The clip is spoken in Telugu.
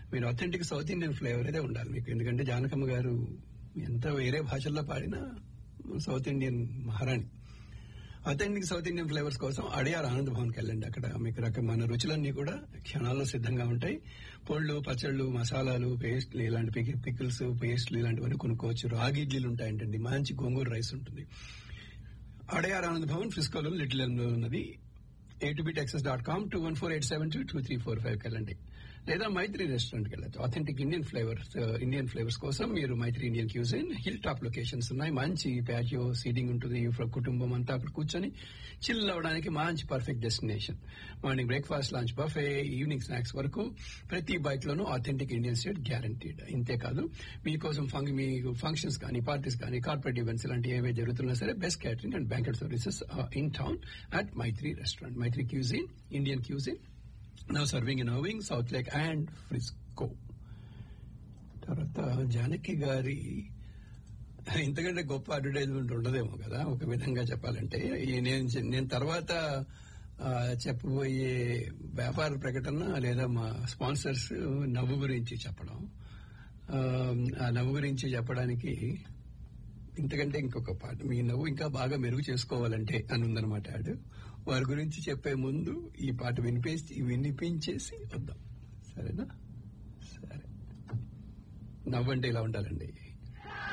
మీరు అథెంటిక్ సౌత్ ఇండియన్ ఫ్లేవర్ అయితే ఉండాలి మీకు ఎందుకంటే జానకమ్మ గారు ఎంత వేరే భాషల్లో పాడినా సౌత్ ఇండియన్ మహారాణి అథెంటిక్ సౌత్ ఇండియన్ ఫ్లేవర్స్ కోసం అడియార్ ఆనంద్ భవన్కి వెళ్ళండి అక్కడ మీకు రకమైన రుచులన్నీ కూడా క్షణాల్లో సిద్ధంగా ఉంటాయి పొళ్ళు పచ్చళ్ళు మసాలాలు పేస్ట్లు ఇలాంటి పికి పికిల్స్ పేస్ట్లు ఇలాంటివన్నీ కొనుక్కోవచ్చు రాగి ఇడ్లీలు ఉంటాయంటండి మంచి గోంగూర రైస్ ఉంటుంది అడయార్ ఆనంద్ భవన్ ఫిస్కోలో లిటిల్ లో ఉన్నది A to B Texas dot com two one four eight seven two two three four five వెళ్ళండి లేదా మైత్రి రెస్టారెంట్కి వెళ్ళచ్చు authentic Indian flavours Indian flavours కోసం మీరు Maithri Indian cuisine hill top locations ఉన్నాయి మంచి ప్యాటియో సీటింగ్ ఉంటుంది ఫర్ కుటుంబం అంతా అక్కడ కూర్చొని చిల్ అవ్వడానికి మంచి perfect destination morning breakfast lunch buffet evening snacks వరకు ప్రతి బైక్ లోనూ అథెంటిక్ ఇండియన్ స్టేట్ గ్యారంటీడ్ ఇంతే కాదు మీకోసం ఫంక్ మీ ఫంక్షన్స్ కానీ పార్టీస్ కానీ కార్పొరేట్ ఈవెంట్స్ ఇలాంటి ఏవే జరుగుతున్నా సరే best catering and banquet services in town at Maithri restaurant Maithri cuisine Indian cuisine now serving in Irving Southlake and Frisco తర్వాత జానకి గారి ఇంతకంటే గొప్ప అడ్వర్టైజ్మెంట్ ఉండదేమో కదా ఒక విధంగా చెప్పాలంటే ఈ నేను నేను తర్వాత ఆ, చెప్పబోయే వ్యాపార ప్రకటన లేదా మా స్పాన్సర్స్ నవ్వు గురించి చెప్పడం ఆ, ఆ నవ్వు గురించి చెప్పడానికి ఇంతకంటే ఇంకొక పాట మీ నవ్వు ఇంకా బాగా మెరుగు చేసుకోవాలంటే అని ఉందన్నమాట ఆడు వారి గురించి చెప్పే ముందు ఈ పాట వినిపించి వినిపించేసి వద్దాం సరేనా సరే నవ్వు అంటే ఇలా ఉండాలండి